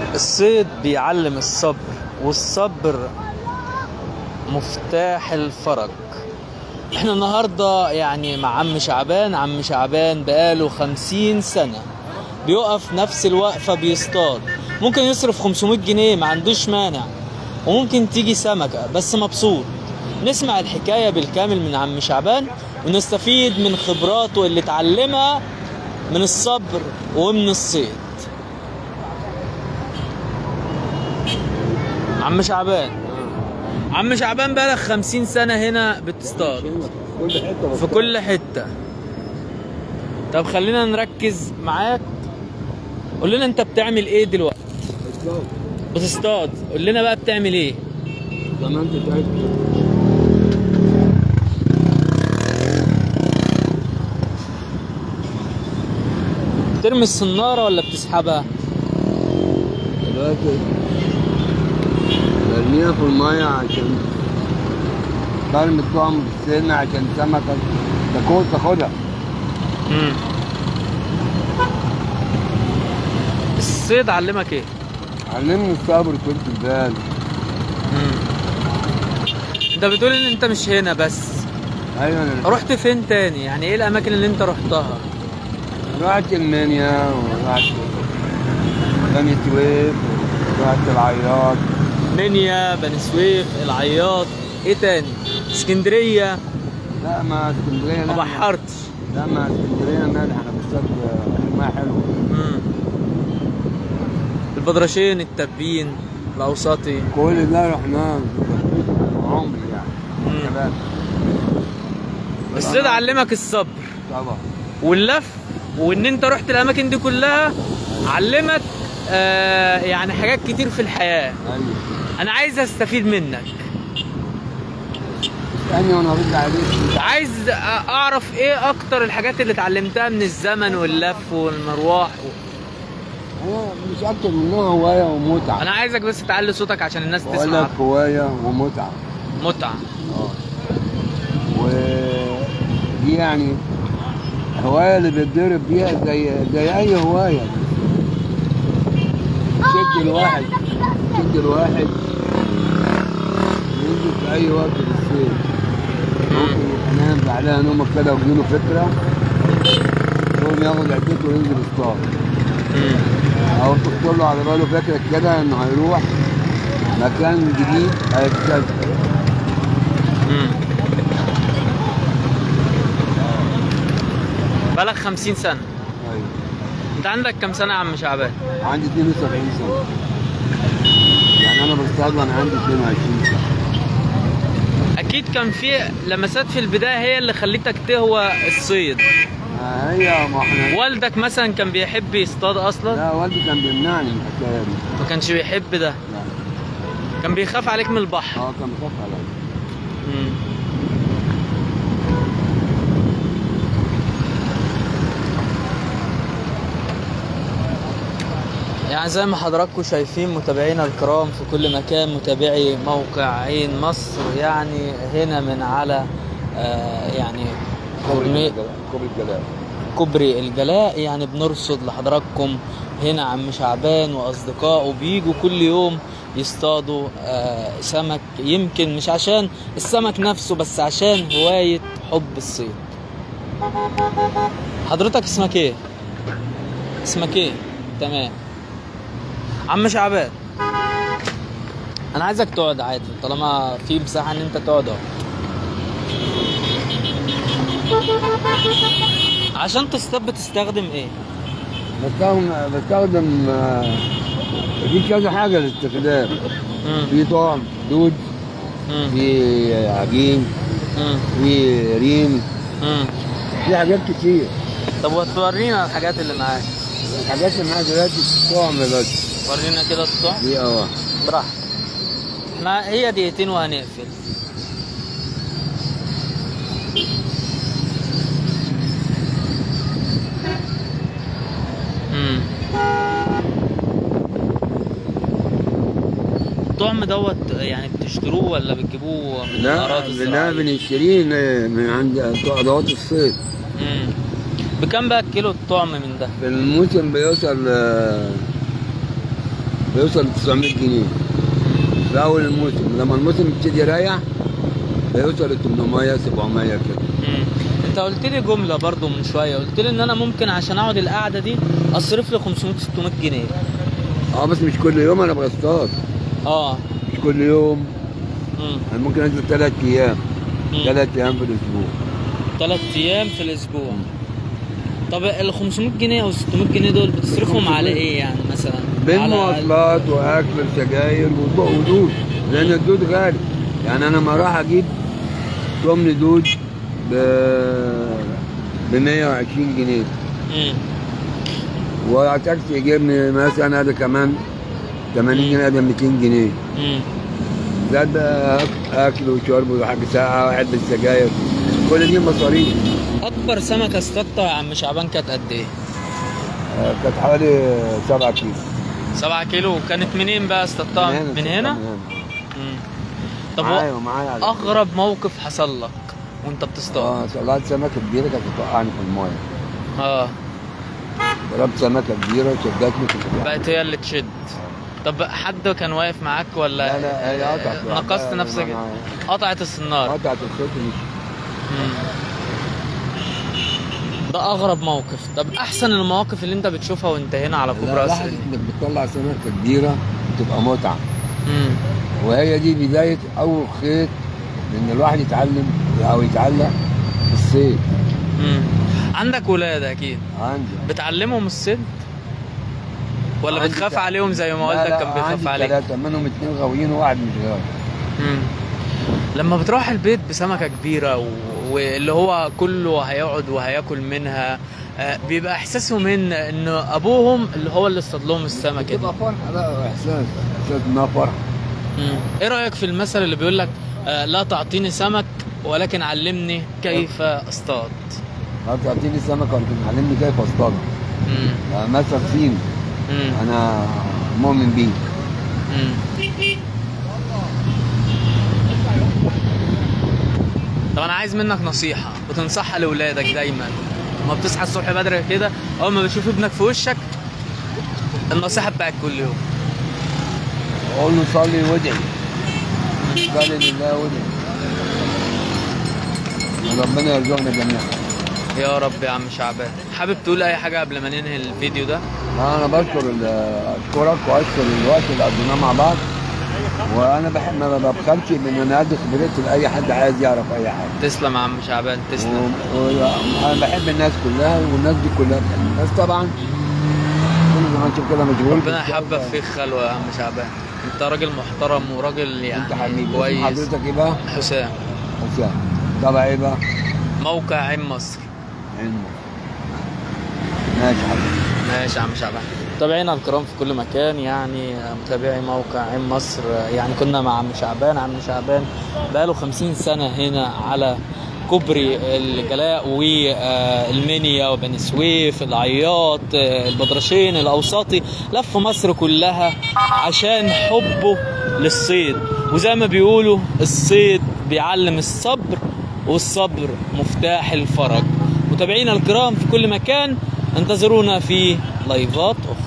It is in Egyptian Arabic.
الصيد بيعلم الصبر والصبر مفتاح الفرج احنا النهاردة يعني مع عم شعبان عم شعبان بقاله خمسين سنة بيقف نفس الوقفة بيصطاد ممكن يصرف 500 جنيه ما عندوش مانع وممكن تيجي سمكة بس مبسوط نسمع الحكاية بالكامل من عم شعبان ونستفيد من خبراته اللي اتعلمها من الصبر ومن الصيد عم شعبان عم شعبان بقالك خمسين سنة هنا بتصطاد كل حته في كل حتة طب خلينا نركز معاك قول لنا انت بتعمل ايه دلوقتي بالظبط بتصطاد قول لنا بقى بتعمل ايه زي ما انت شايف بترمي الصنارة ولا بتسحبها دلوقتي برميها في المية عشان برمي الطعم في السن عشان السمكة تكون تاخدها مم. الصيد علمك ايه علمني الصبر وطولة البال مم. انت بتقول ان انت مش هنا بس ايوه انا رحت فين تاني يعني ايه الاماكن اللي انت رحتها رحت المنيا ورحت بني سويف ورحت العياط منيا بني سويف العياط ايه تاني اسكندريه لا ما اسكندريه ما لا بحرتش لا ما اسكندريه مالح انا بصطاد الماء حلو مم. البدرشين التبين الاوسطي كل ده رحناه عمري يعني مم. شباب الصيد علمك الصبر طبعا واللف وان انت رحت الاماكن دي كلها علمك آه يعني حاجات كتير في الحياه ايوه انا عايز استفيد منك اسالني وانا ارد عليك عايز أ- اعرف ايه اكتر الحاجات اللي اتعلمتها من الزمن واللف والمروح انا مش اكتر منها هوايه ومتعه انا عايزك بس تعلي صوتك عشان الناس بقول تسمع لك هوايه ومتعه متعه اه ودي يعني هوايه اللي بيتضرب بيها زي زي اي هوايه تشد الواحد تشد الواحد ينزل في اي وقت في الصيف ممكن ينام بعدها نومك كده ويجيله فكره يقوم ياخد عدته وينزل يصطاد مم. او تخطر له على باله فكره كده انه هيروح مكان جديد هيكتشف مم. بقالك خمسين سنة ايوه انت عندك كم سنة يا عم شعبان؟ عندي 72 سنه يعني انا بصطاد وانا عندي 22 سنه اكيد كان في لمسات في البداية هي اللي خلتك تهوى الصيد ما هي ما احنا والدك مثلا كان بيحب يصطاد اصلا لا والدي كان بيمنعني من الحكايه دي ما كانش بيحب ده لا كان بيخاف عليك من البحر اه كان بيخاف عليا مم. يعني زي ما حضراتكم شايفين متابعينا الكرام في كل مكان متابعي موقع عين مصر يعني هنا من على آه يعني كورني- كوبري الجلاء كوبري الجلاء يعني بنرصد لحضراتكم هنا عم شعبان واصدقائه بيجوا كل يوم يصطادوا آه، سمك يمكن مش عشان السمك نفسه بس عشان هواية حب الصيد حضرتك اسمك ايه؟ اسمك ايه؟ تمام عم شعبان انا عايزك تقعد عادي طالما في مساحة ان انت تقعد اهو عشان تصطاد بتستخدم ايه؟ بستخدم بستخدم آه، في كذا حاجه للاستخدام مم. في طعم دود مم. في عجين مم. في ريم مم. في حاجات كتير طب وتورينا الحاجات اللي معاك الحاجات اللي معايا دلوقتي طعم بس ورينا كده الطعم دي اه براحتك ما هي دقيقتين وهنقفل مم. الطعم دوت يعني بتشتروه ولا بتجيبوه من لا الأراضي لا الزراعية؟ بنشتريه من عند ادوات الصيد مم. بكم بقى كيلو الطعم من ده؟ في الموسم بيوصل آه، بيوصل ل 900 جنيه في اول الموسم لما الموسم يبتدي يريح بيوصل ل 800 700 كده مم. انت قلت لي جمله برضو من شويه قلت لي ان انا ممكن عشان اقعد القعده دي اصرف لي 500 600 جنيه اه بس مش كل يوم انا بصطاد اه مش كل يوم مم. انا ممكن انزل ثلاث ايام مم. ثلاث ايام في الاسبوع ثلاث ايام في الاسبوع طب ال 500 جنيه او 600 جنيه دول بتصرفهم على ايه يعني مثلا؟ بين على مواصلات واكل وسجاير وضوء ودود لان الدود غالي يعني انا ما راح اجيب تمن دود ب ب 120 جنيه مم. وتاكسي يجيبني مثلا هذا كمان 80 جنيه هذا 200 جنيه مم. زاد بقى أك- اكل وشرب وحاجه ساعه وعلبه سجاير كل دي مصاريف اكبر سمكه اصطادتها يا عم شعبان كانت قد ايه؟ آه، كانت حوالي 7 كيلو 7 كيلو كانت منين بقى اصطادتها؟ من هنا؟ مم. طب معايا هو ومعايا على اغرب موقف حصل لك وانت بتصطاد اه طلعت سمكه كبيره كانت بتوقعني في المايه اه ضربت سمكه كبيره شدتني في البحر بقت هي اللي تشد طب حد كان واقف معاك ولا لا لا هي قطعت نقصت لوحدها، نفسك أنا- قطعت السناره قطعت الخيط ومشي مم. ده اغرب موقف طب احسن المواقف اللي انت بتشوفها وانت هنا على كوبري لا، قصر لحظة انك بتطلع سمكه كبيره بتبقى متعه مم. وهي دي بدايه اول خيط ان الواحد يتعلم او يتعلق الصيد مم. عندك ولاد اكيد عندي بتعلمهم الصيد ولا عندي بتخاف تل- عليهم زي ما لا، والدك لا، كان بيخاف عندي عليك ثلاثه منهم اثنين غاويين وواحد مش غاوي مم. لما بتروح البيت بسمكه كبيره و... واللي هو كله هيقعد وهياكل منها آه، بيبقى احساسهم ان ان ابوهم اللي هو اللي اصطاد لهم السمكه دي بتبقى فرحه لا احساس احساس انها فرحه مم. ايه رايك في المثل اللي بيقول لك آه، لا تعطيني سمك ولكن علمني كيف اصطاد لو تعطيني سمكه وانت تعلمني كيف اصطاد مم. آه، مثل فين مم. انا مؤمن بيه مم. طب انا عايز منك نصيحه بتنصحها لاولادك دايما لما بتصحى الصبح بدري كده اول ما بتشوف ابنك في وشك النصيحه بتاعت كل يوم اقول له صلي وادعي صلي لله وادعي ربنا يرزقنا جميعا يا رب يا عم شعبان حابب تقول اي حاجه قبل ما ننهي الفيديو ده انا بشكر ال- اشكرك واشكر الوقت اللي قضيناه مع بعض وانا بحب ما ببخلش بان انا ادي خبرتي لاي حد عايز يعرف اي حاجه تسلم يا عم شعبان تسلم وانا بحب الناس كلها والناس دي كلها بتحبني. بس طبعا كل زي ما انت كده مشغول ربنا في يحبب فيك خلوه يا عم شعبان انت راجل محترم وراجل انت يعني حبيبي اسم كويس حضرتك ايه بقى؟ حسام حسام طبعا ايه بقى؟ موقع عين مصر علم ماشي حبيبي ماشي يا عم شعبان متابعينا الكرام في كل مكان يعني متابعي موقع عين مصر يعني كنا مع عم شعبان عم شعبان بقاله 50 سنة هنا على كوبري الجلاء والمنيا وبني سويف العياط البدرشين الاوساطي لف مصر كلها عشان حبه للصيد وزي ما بيقولوا الصيد بيعلم الصبر والصبر مفتاح الفرج متابعينا الكرام في كل مكان انتظرونا في لايفات اخرى